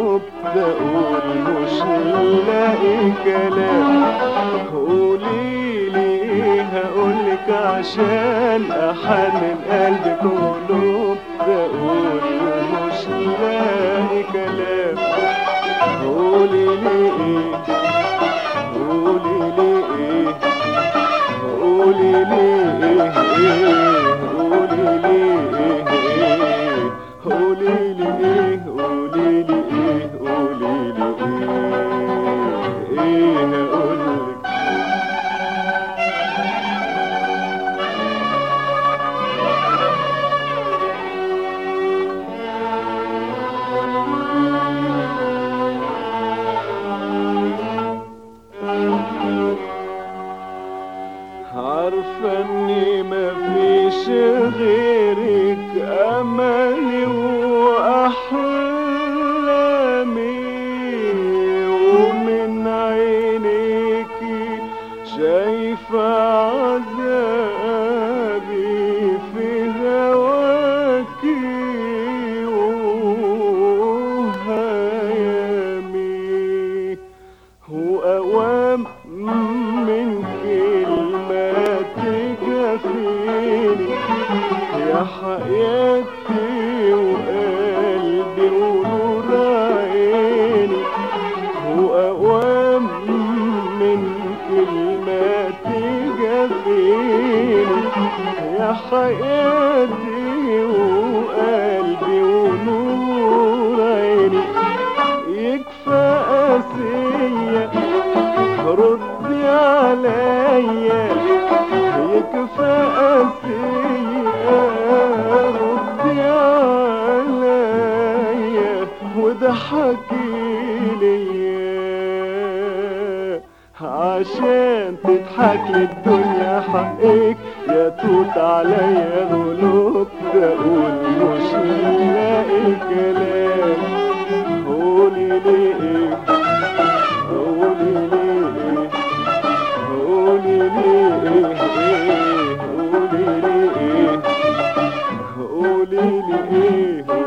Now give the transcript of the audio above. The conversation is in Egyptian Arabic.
غلوب تقول مش لاقي كلام قوليلي ايه هقولك عشان احنن قلبك غلوب تقول مش لاقي كلام قوليلي ايه قوليلي ايه قوليلي ايه ايه قوليلي ايه ايه قوليلي ايه قوليلي ايه قوليلي ايه ايه هقولك عارفة اني مفيش غيرك املي واحلامي ومن عينيكي شايفة عذابي في هواكي وهيامي وأوام من كلمة تكفيني يا حياتي وقلبي ونور عيني وأوام من كلمة تكفيني يا حياتي وقلبي ونور عيني يكفى قاسية ردي عليا يكفى قاسية ردي عليا وضحكي ليا عشان تضحك للدنيا حقك يا توت عليا غلوب تقول مش لاقي كلام قولي لي ايه قولي لي ايه قولي لي ايه ايه قولي لي ايه قولي لي ايه